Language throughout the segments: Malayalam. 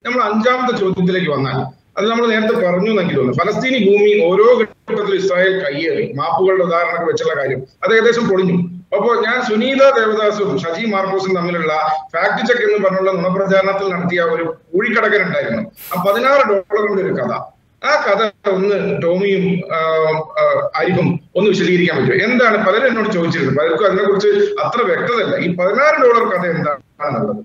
നമ്മൾ അഞ്ചാമത്തെ ചോദ്യത്തിലേക്ക് വന്നാൽ അത് നമ്മൾ നേരത്തെ പറഞ്ഞു എന്നെങ്കിൽ തോന്നുന്നു ഫലസ്തീനി ഭൂമി ഓരോ ഘട്ടത്തിലും ഇസ്രായേൽ കയ്യേറി മാപ്പുകളുടെ ഉദാഹരണമൊക്കെ വെച്ചുള്ള കാര്യം അത് ഏകദേശം പൊളിഞ്ഞു അപ്പോ ഞാൻ സുനീത ദേവദാസും ഷജി മാർക്കോസും തമ്മിലുള്ള ഫാക്ട് ചെക്ക് എന്ന് പറഞ്ഞുള്ള നുണപ്രചാരണത്തിൽ നടത്തിയ ഒരു ഊഴിക്കടകൻ ഉണ്ടായിരുന്നു ആ പതിനാറ് ഡോളറിന്റെ ഒരു കഥ ആ കഥ ഒന്ന് ടോമിയും ആ, ആ, ആരിഫും ഒന്ന് വിശദീകരിക്കാൻ പറ്റുമോ എന്താണ് പലരും എന്നോട് ചോദിച്ചിരുന്നു പലർക്കും അതിനെക്കുറിച്ച് അത്ര വ്യക്തതല്ല ഈ പതിനാറ് ഡോളർ കഥ എന്താണെന്നുള്ളത്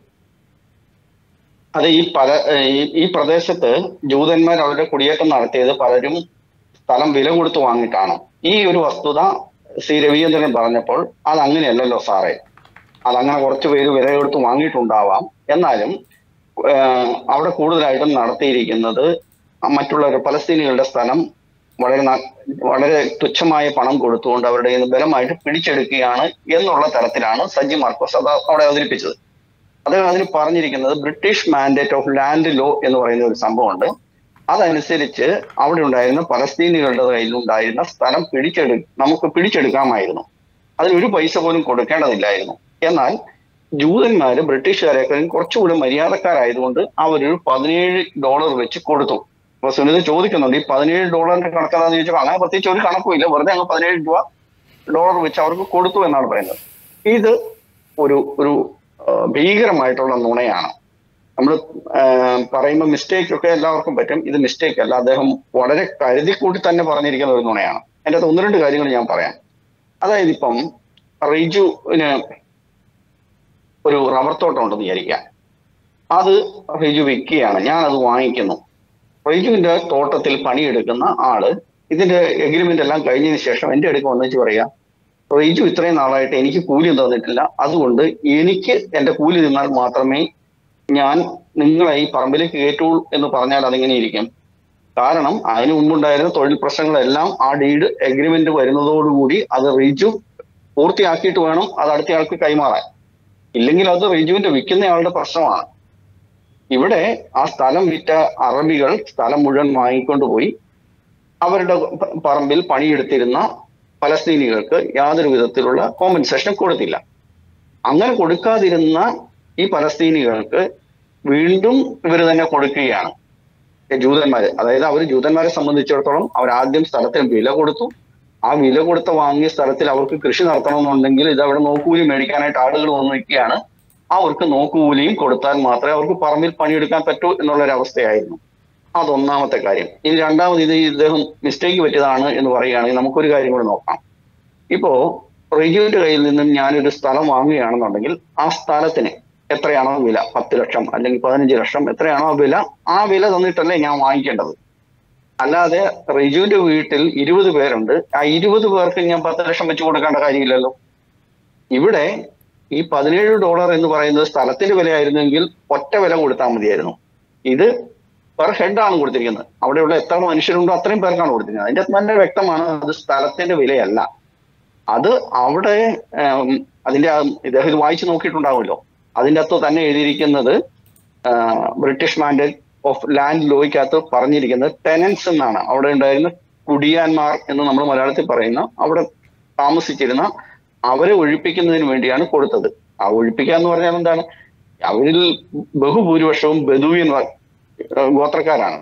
അത് ഈ പല ഈ- ഈ പ്രദേശത്ത് ജൂതന്മാർ അവരുടെ കുടിയേറ്റം നടത്തിയത് പലരും സ്ഥലം വില കൊടുത്ത് വാങ്ങിയിട്ടാണ് ഈ ഒരു വസ്തുത ശ്രീ രവീന്ദ്രൻ പറഞ്ഞപ്പോൾ അത് അങ്ങനെയല്ലല്ലോ സാറേ അതങ്ങനെ കുറച്ച് പേര് വില കൊടുത്ത് വാങ്ങിയിട്ടുണ്ടാവാം എന്നാലും ഏഹ്, അവിടെ കൂടുതലായിട്ടും നടത്തിയിരിക്കുന്നത് മറ്റുള്ള പലസ്തീനികളുടെ സ്ഥലം വളരെ ന- വളരെ തുച്ഛമായ പണം കൊടുത്തുകൊണ്ട് അവരുടെ കയ്യിൽ നിന്ന് ബലമായിട്ട് പിടിച്ചെടുക്കുകയാണ് എന്നുള്ള തരത്തിലാണ് സജി മാർക്കോസ് അത് അവിടെ അവതരിപ്പിച്ചത് അദ്ദേഹം അതിന് പറഞ്ഞിരിക്കുന്നത് British mandate of land law എന്ന് പറയുന്ന ഒരു സംഭവമുണ്ട് അതനുസരിച്ച് അവിടെ ഉണ്ടായിരുന്ന പലസ്തീനികളുടെ കയ്യിലുണ്ടായിരുന്ന സ്ഥലം പിടിച്ചെടു നമുക്ക് പിടിച്ചെടുക്കാമായിരുന്നു അതിന് ഒരു പൈസ പോലും കൊടുക്കേണ്ടതില്ലായിരുന്നു എന്നാൽ ജൂതന്മാര് ബ്രിട്ടീഷുകാരെക്കാളും കുറച്ചുകൂടി മര്യാദക്കാരായതുകൊണ്ട് അവരൊരു പതിനേഴ് ഡോളർ വെച്ച് കൊടുത്തു അപ്പൊ സുനിത ചോദിക്കുന്നുണ്ട് ഈ പതിനേഴ് ഡോളറിന്റെ കണക്കാന്ന് ചോദിച്ചപ്പോൾ അങ്ങനെ പ്രത്യേകിച്ച് ഒരു കണക്കുമില്ല വെറുതെ അങ്ങ് പതിനേഴ് രൂപ ഡോളർ വെച്ച് അവർക്ക് കൊടുത്തു എന്നാണ് പറയുന്നത് ഇത് ഒരു ഒരു ആ, ഭീകരമായിട്ടുള്ള നുണയാണ് നമ്മൾ പറയുമ്പോൾ മിസ്റ്റേക്ക് ഒക്കെ എല്ലാവർക്കും പറ്റും ഇത് മിസ്റ്റേക്ക് അല്ല അദ്ദേഹം വളരെ കരുതി കൂട്ടി തന്നെ പറഞ്ഞിരിക്കുന്ന ഒരു നുണയാണ് അതിൻ്റെ അകത്ത് ഒന്ന് രണ്ട് കാര്യങ്ങൾ ഞാൻ പറയാം അതായത് ഇപ്പം റിജുവിന് ഒരു റബ്ബർ തോട്ടം ഉണ്ടെന്ന് വിചാരിക്കാം അത് റിജു വിൽക്കുകയാണ് ഞാൻ അത് വാങ്ങിക്കുന്നു റിജുവിന്റെ തോട്ടത്തിൽ പണിയെടുക്കുന്ന ആള് ഇതിന്റെ എഗ്രിമെന്റ് എല്ലാം കഴിഞ്ഞതിന് ശേഷം എന്റെ അടുക്ക് വന്നിട്ട് പറയാ റിജു ഇത്രയും നാളായിട്ട് എനിക്ക് കൂലി തന്നിട്ടില്ല അതുകൊണ്ട് എനിക്ക് എന്റെ കൂലി തിന്നാൽ മാത്രമേ ഞാൻ നിങ്ങളെ ഈ പറമ്പിലേക്ക് കയറ്റുള്ളൂ എന്ന് പറഞ്ഞാൽ അതെങ്ങനെ ഇരിക്കും കാരണം അതിനു മുമ്പുണ്ടായിരുന്ന തൊഴിൽ പ്രശ്നങ്ങളെല്ലാം ആ ഡീഡ് എഗ്രിമെന്റ് വരുന്നതോടുകൂടി അത് റിജു പൂർത്തിയാക്കിയിട്ട് വേണം അത് അടുത്ത ആൾക്ക് കൈമാറാൻ ഇല്ലെങ്കിൽ അത് റിജുവിന്റെ വിൽക്കുന്നയാളുടെ പ്രശ്നമാണ് ഇവിടെ ആ സ്ഥലം വിറ്റ അറബികൾ സ്ഥലം മുഴുവൻ വാങ്ങിക്കൊണ്ടുപോയി അവരുടെ പ- പറമ്പിൽ പണിയെടുത്തിരുന്ന പലസ്തീനികൾക്ക് യാതൊരു വിധത്തിലുള്ള കോമ്പൻസേഷൻ കൊടുത്തില്ല അങ്ങനെ കൊടുക്കാതിരുന്ന ഈ പലസ്തീനികൾക്ക് വീണ്ടും ഇവർ തന്നെ കൊടുക്കുകയാണ് ഈ ജൂതന്മാര് അതായത് അവർ ജൂതന്മാരെ സംബന്ധിച്ചിടത്തോളം അവർ ആദ്യം സ്ഥലത്തിന് വില കൊടുത്തു ആ വില കൊടുത്ത വാങ്ങിയ സ്ഥലത്തിൽ അവർക്ക് കൃഷി നടത്തണമെന്നുണ്ടെങ്കിൽ ഇത് അവിടെ നോക്കൂലി മേടിക്കാനായിട്ട് ആളുകൾ വന്നു നിൽക്കുകയാണ് അവർക്ക് നോക്കുകൂലിയും കൊടുത്താൽ മാത്രമേ അവർക്ക് പറമ്പിൽ പണിയെടുക്കാൻ പറ്റൂ എന്നുള്ള ഒരു അവസ്ഥയായിരുന്നു അതൊന്നാമത്തെ കാര്യം ഇനി രണ്ടാമത് ഇത് ഇദ്ദേഹം മിസ്റ്റേക്ക് പറ്റിയതാണ് എന്ന് പറയുകയാണെങ്കിൽ നമുക്കൊരു കാര്യം കൂടെ നോക്കാം ഇപ്പോ റിജുവിന്റെ കയ്യിൽ നിന്നും ഞാനൊരു സ്ഥലം വാങ്ങുകയാണെന്നുണ്ടെങ്കിൽ ആ സ്ഥലത്തിന് എത്രയാണോ വില പത്ത് ലക്ഷം അല്ലെങ്കിൽ പതിനഞ്ച് ലക്ഷം എത്രയാണോ വില ആ വില തന്നിട്ടല്ലേ ഞാൻ വാങ്ങിക്കേണ്ടത് അല്ലാതെ റിജുവിന്റെ വീട്ടിൽ ഇരുപത് പേരുണ്ട് ആ ഇരുപത് പേർക്ക് ഞാൻ പത്ത് ലക്ഷം വെച്ച് കൊടുക്കേണ്ട കാര്യമില്ലല്ലോ ഇവിടെ ഈ പതിനേഴ് ഡോളർ എന്ന് പറയുന്നത് സ്ഥലത്തിന്റെ വിലയായിരുന്നെങ്കിൽ ഒറ്റ വില കൊടുത്താൽ മതിയായിരുന്നു ഇത് പെർ ഹെഡ് ആണ് കൊടുത്തിരിക്കുന്നത് അവിടെയുള്ള എത്ര മനുഷ്യരുണ്ടോ അത്രയും പേർക്കാണ് കൊടുത്തിരിക്കുന്നത് അതിന്റെ അകത്ത് തന്നെ വ്യക്തമാണ് അത് സ്ഥലത്തിന്റെ വിലയല്ല അത് അവിടെ ഉം, അതിന്റെ ആ ഇദ്ദേഹം ഇത് വായിച്ചു നോക്കിയിട്ടുണ്ടാവുമല്ലോ അതിന്റെ അകത്ത് തന്നെ എഴുതിയിരിക്കുന്നത് ആ, ബ്രിട്ടീഷ് മാൻഡേറ്റ് ഓഫ് ലാൻഡ് ലോയ്ക്കകത്ത് പറഞ്ഞിരിക്കുന്നത് ടെനൻസ് എന്നാണ് അവിടെ ഉണ്ടായിരുന്ന കുടിയാന്മാർ എന്ന് നമ്മൾ മലയാളത്തിൽ പറയുന്ന അവിടെ താമസിച്ചിരുന്ന അവരെ ഒഴിപ്പിക്കുന്നതിന് വേണ്ടിയാണ് കൊടുത്തത് ആ ഒഴിപ്പിക്കുക എന്ന് പറഞ്ഞാൽ എന്താണ് അവരിൽ ബഹുഭൂരിപക്ഷവും ബദുവിൻ വ- ഏഹ് ഗോത്രക്കാരാണ്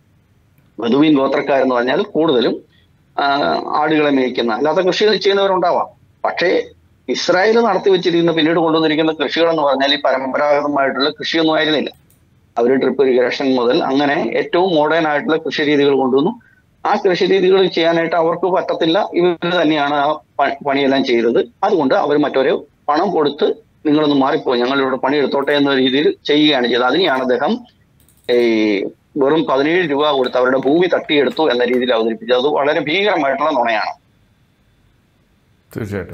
ബദുവിൻ ഗോത്രക്കാരെന്ന് പറഞ്ഞാൽ കൂടുതലും ആ, ആടുകളെ മേയ്ക്കുന്ന അല്ലാതെ കൃഷി ചെയ്യുന്നവരുണ്ടാവാം പക്ഷേ ഇസ്രായേൽ നടത്തി വെച്ചിരിക്കുന്ന പിന്നീട് കൊണ്ടുവന്നിരിക്കുന്ന കൃഷികൾ എന്ന് പറഞ്ഞാൽ ഈ പരമ്പരാഗതമായിട്ടുള്ള കൃഷിയൊന്നും ആയിരുന്നില്ല അവർ ഡ്രിപ്പ് ഇറിഗേഷൻ മുതൽ അങ്ങനെ ഏറ്റവും മോഡേൺ ആയിട്ടുള്ള കൃഷി രീതികൾ കൊണ്ടുവന്നു ആ കൃഷി രീതികൾ ചെയ്യാനായിട്ട് അവർക്ക് പറ്റത്തില്ല ഇവർ തന്നെയാണ് ആ പ- പണിയെല്ലാം ചെയ്തത് അതുകൊണ്ട് അവർ മറ്റൊരു പണം കൊടുത്ത് നിങ്ങളൊന്ന് മാറിപ്പോ ഞങ്ങൾ ഇവിടെ പണിയെടുത്തോട്ടെ എന്ന രീതിയിൽ ചെയ്യുകയാണ് ചെയ്തത് അതിനെയാണ് അദ്ദേഹം ഈ വെറും പതിനേഴ് രൂപ കൊടുത്ത് അവരുടെ ഭൂമി തട്ടിയെടുത്തു എന്ന രീതിയിൽ അവതരിപ്പിച്ചത് അത് വളരെ ഭീകരമായിട്ടുള്ള നുണയാണ് തീർച്ചയായിട്ടും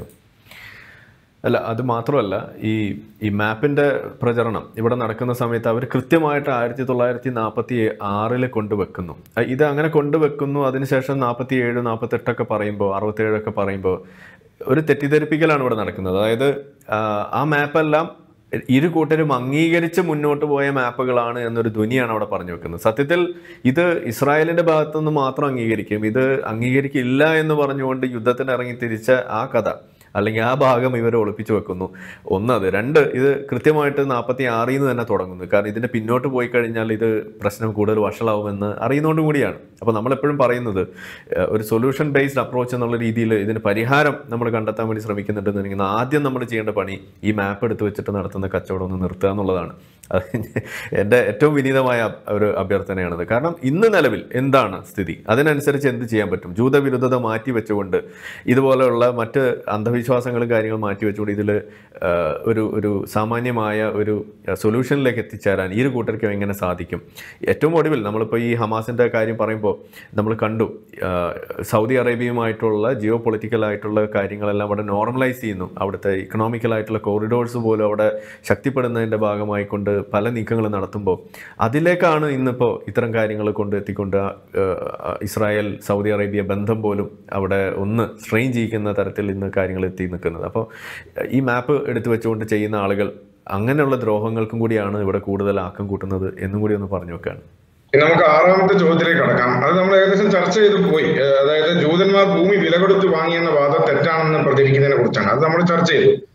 അല്ല അത് മാത്രമല്ല ഈ ഈ മാപ്പിൻ്റെ പ്രചരണം ഇവിടെ നടക്കുന്ന സമയത്ത് അവർ കൃത്യമായിട്ട് ആയിരത്തി തൊള്ളായിരത്തി നാൽപ്പത്തി ആറിൽ കൊണ്ടുവെക്കുന്നു അഹ് ഇത് അങ്ങനെ കൊണ്ടുവെക്കുന്നു അതിനുശേഷം നാൽപ്പത്തി ഏഴ് നാൽപ്പത്തെട്ടൊക്കെ പറയുമ്പോൾ അറുപത്തേഴൊക്കെ പറയുമ്പോൾ ഒരു തെറ്റിദ്ധരിപ്പിക്കലാണ് ഇവിടെ നടക്കുന്നത് അതായത് ആ, ആ മാപ്പെല്ലാം ഇരു കൂട്ടരും അംഗീകരിച്ച് മുന്നോട്ട് പോയ മാപ്പുകളാണ് എന്നൊരു ധ്വനിയാണ് അവിടെ പറഞ്ഞു വെക്കുന്നത് സത്യത്തിൽ ഇത് ഇസ്രായേലിന്റെ ഭാഗത്തുനിന്ന് മാത്രം അംഗീകരിക്കും ഇത് അംഗീകരിക്കില്ല എന്ന് പറഞ്ഞുകൊണ്ട് യുദ്ധത്തിന് ഇറങ്ങി തിരിച്ച ആ കഥ അല്ലെങ്കിൽ ആ ഭാഗം ഇവർ ഒളിപ്പിച്ചു വെക്കുന്നു ഒന്നത് രണ്ട് ഇത് കൃത്യമായിട്ട് നാൽപ്പത്തി ആറിൽ നിന്ന് തന്നെ തുടങ്ങുന്നു കാരണം ഇതിന്റെ പിന്നോട്ട് പോയി കഴിഞ്ഞാൽ ഇത് പ്രശ്നം കൂടുതൽ വഷളാവുമെന്ന് അറിയുന്നതുകൊണ്ട് കൂടിയാണ് അപ്പോൾ നമ്മളെപ്പോഴും പറയുന്നത് ഏഹ്, ഒരു സൊല്യൂഷൻ ബേസ്ഡ് അപ്രോച്ച് എന്നുള്ള രീതിയിൽ ഇതിന് പരിഹാരം നമ്മൾ കണ്ടെത്താൻ വേണ്ടി ശ്രമിക്കുന്നുണ്ടെന്നുണ്ടെങ്കിൽ ആദ്യം നമ്മൾ ചെയ്യേണ്ട പണി ഈ മാപ്പ് എടുത്ത് വെച്ചിട്ട് നടത്തുന്ന കച്ചവടം ഒന്ന് നിർത്തുക എന്നുള്ളതാണ് അത് എൻ്റെ ഏറ്റവും വിനീതമായ ഒരു അഭ്യർത്ഥനയാണത് കാരണം ഇന്ന് നിലവിൽ എന്താണ് സ്ഥിതി അതിനനുസരിച്ച് എന്ത് ചെയ്യാൻ പറ്റും ജൂതവിരുദ്ധത മാറ്റി വെച്ചുകൊണ്ട് ഇതുപോലെയുള്ള മറ്റ് അന്ധവിശ്വാസങ്ങളും കാര്യങ്ങളും മാറ്റി വെച്ചുകൊണ്ട് ഇതിൽ ഒരു ഒരു സാമാന്യമായ ഒരു സൊല്യൂഷനിലേക്ക് എത്തിച്ചേരാൻ ഇരു കൂട്ടർക്കും എങ്ങനെ സാധിക്കും ഏറ്റവും ഒടുവിൽ നമ്മളിപ്പോൾ ഈ ഹമാസിൻ്റെ കാര്യം പറയുമ്പോൾ നമ്മൾ കണ്ടു ആ, സൗദി അറേബ്യയുമായിട്ടുള്ള ജിയോ പൊളിറ്റിക്കൽ ആയിട്ടുള്ള കാര്യങ്ങളെല്ലാം അവിടെ നോർമലൈസ് ചെയ്യുന്നു അവിടുത്തെ ഇക്കണോമിക്കൽ ആയിട്ടുള്ള കോറിഡോർസ് പോലും അവിടെ ശക്തിപ്പെടുന്നതിൻ്റെ ഭാഗമായിക്കൊണ്ട് പല നീക്കങ്ങൾ നടത്തുമ്പോൾ അതിലേക്കാണ് ഇന്നിപ്പോൾ ഇത്തരം കാര്യങ്ങൾ കൊണ്ട് എത്തിക്കൊണ്ട് ആ, ആ, ഇസ്രായേൽ സൗദി അറേബ്യ ബന്ധം പോലും അവിടെ ഒന്ന് സ്ട്രെയിൻ ചെയ്യിക്കുന്ന തരത്തിൽ ഇന്ന് കാര്യങ്ങൾ എത്തി നിൽക്കുന്നത് അപ്പോൾ ഈ മാപ്പ് എടുത്തു വെച്ചുകൊണ്ട് ചെയ്യുന്ന ആളുകൾ അങ്ങനെയുള്ള ദ്രോഹങ്ങൾക്കും കൂടിയാണ് ഇവിടെ കൂടുതൽ ആക്കം കൂട്ടുന്നത് എന്നും കൂടി ഒന്ന് പറഞ്ഞു വെക്കാണ് ഇനി നമുക്ക് ആറാമത്തെ ചോദ്യത്തിലേക്ക് കടക്കാം അത് നമ്മൾ ഏകദേശം ചർച്ച ചെയ്ത് പോയി ഏഹ് അതായത് ജൂതന്മാർ ഭൂമി വില കൊടുത്ത് വാങ്ങിയെന്ന വാദം തെറ്റാണെന്ന് പ്രചരിക്കുന്നതിനെ കുറിച്ചാണ് അത് നമ്മൾ ചർച്ച ചെയ്തു